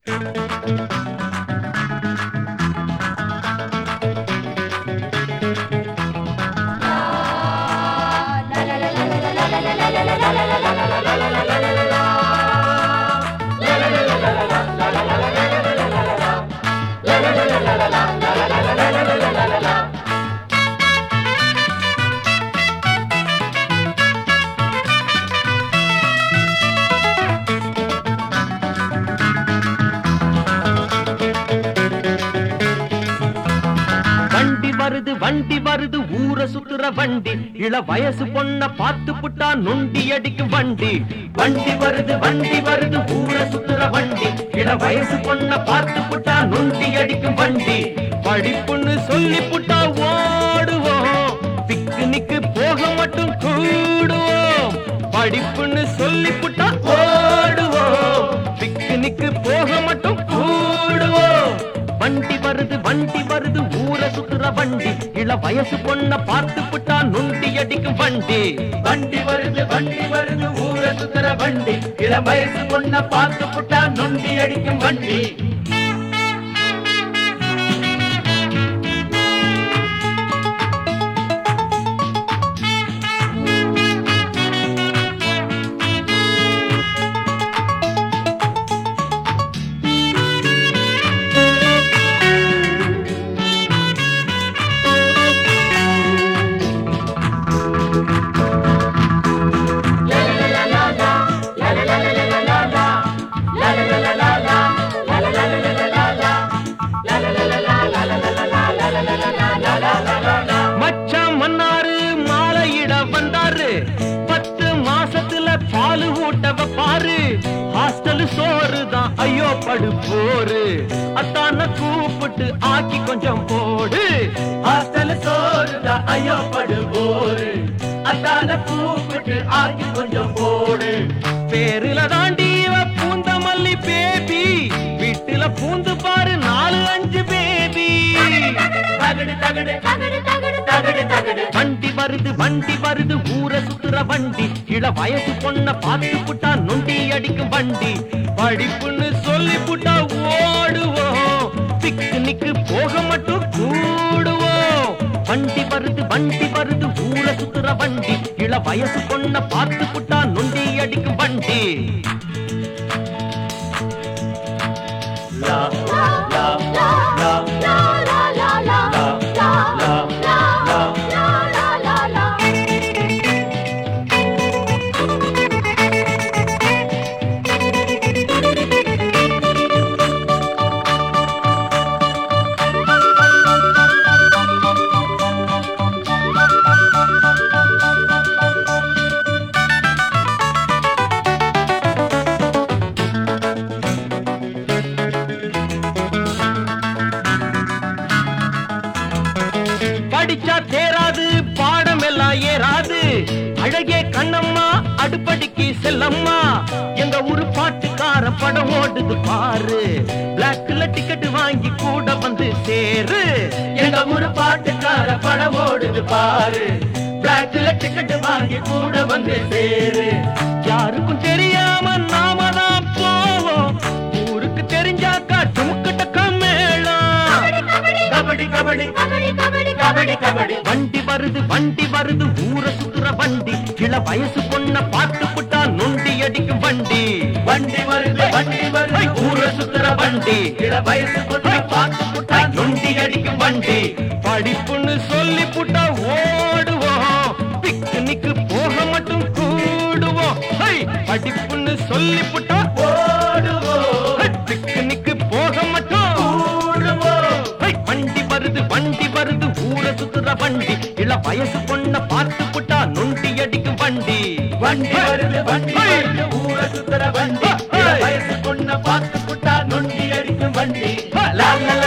வண்டி வருது வண்டி வருது ஊர சுத்துற வண்டி இள வயசு பொண்ண பார்த்து புட்டா நொண்டி அடிக்கும் வண்டி வண்டி வருது வண்டி வருது ஊர சுத்துற வண்டி இள வயசு பொண்ண பார்த்து புட்டா நொண்டி அடிக்கும் வண்டி படிப்புன்னு சொல்லி புட்டா ஓடுவோம் பிக்னிக்கு போக மட்டும் கூடுவோம் படிப்புன்னு சொல்லி புட்டா ஓடுவோம் பிக்னிக்கு போக மட்டும் கூடுவோம் வண்டி வருது வண்டி வருது ஊர சுத்துற வண்டி இள வயசு பொண்ண பார்த்து புட்டா நொண்டி அடிக்கும் வண்டி வண்டி வருது வண்டி வருது ஊர சுத்துற வண்டி இளம் வயசு பொண்ண பார்த்து புட்டா நொண்டி அடிக்கும் வண்டி மச்சான் மன்னாரு மாலையிட வந்தாரு பத்து மாசத்துல பாலு ஊட்ட பாரு ஹாஸ்டல் சோறு தான் ஐயோ படு போரு அத்தான கூப்பிட்டு ஆக்கி கொஞ்சம் போடு ஹாஸ்டல் சோறுதா ஐயோ படுவோரு அத்தான கூப்பிட்டு ஆக்கி கொஞ்சம் போடு பேருல தாண்டி இவ பூந்த மல்லி பேபி வீட்டுல பூந்து பாரு நாலு அஞ்சு பேபி தகடு தகடு தகடு தகடு தகடு தகடு வண்டி வருது வண்டி வருது ஊர சுத்துற வண்டி இள வயசு பொண்ண பார்த்து புட்டா நொண்டி அடிக்கும் வண்டி படிப்புன்னு சொல்லி புட்டா ஓடுவோம் பிக்னிக்கு போக மட்டும் கூடுவோம் வண்டி வருது வண்டி வருது ஊர சுத்துற வண்டி இள வயசு பொண்ண பார்த்து புட்டா நொண்டி அடிக்கும் வண்டி லா லா லா லா லா லா லா படிச்சா தேராது பாடம் எல்லாம் ஏறாது அழகே கண்ணம்மா அடுப்படிக்கு செல்லம்மா எங்க ஊரு பாட்டுக்கார படம் ஓடுது பாரு பிளாக்ல டிக்கெட் வாங்கி கூட வந்து சேரு எங்க ஊரு பாட்டுக்கார படம் ஓடுது பாரு பிளாக்ல டிக்கெட் வாங்கி கூட வந்து சேரு யாருக்கும் தெரியாம நாம தான் போவோம் ஊருக்கு தெரிஞ்சாக்கா டுமுக்கு டக்க மேளம் கபடி கபடி கபடி கபடி வண்டி வருது வண்டி வருது ஊர சுத்துற வண்டி இள வயசு பொண்ண பார்த்து புட்டா நொண்டி அடிக்கும் வண்டி வண்டி வருது வண்டி வருது ஊர சுத்துற வண்டி இள வயசு பொண்ணு பார்த்து புட்டா நொண்டி அடிக்கும் வண்டி படிப்புன்னு சொல்லி புட்டா ஓடுவோம் பிக்னிக்கு போக மட்டும் கூடுவோம் ஹை! படிப்புன்னு சொல்லி புட்டா ஓடுவோம் ஹை! பிக்னிக்கு போக மட்டும் கூடுவோம் ஹை! வண்டி வருது வண்டி வருது ஊர சுத்துற வண்டி இள வயசு பொண்ண பார்த்து புட்டா நொண்டி அடிக்கும் வண்டி வண்டி வருது வண்டி வருது ஊர சுத்துற வண்டி இள வயசு பொண்ண பார்த்து புட்டா நொண்டி அடிக்கும் வண்டி லா லா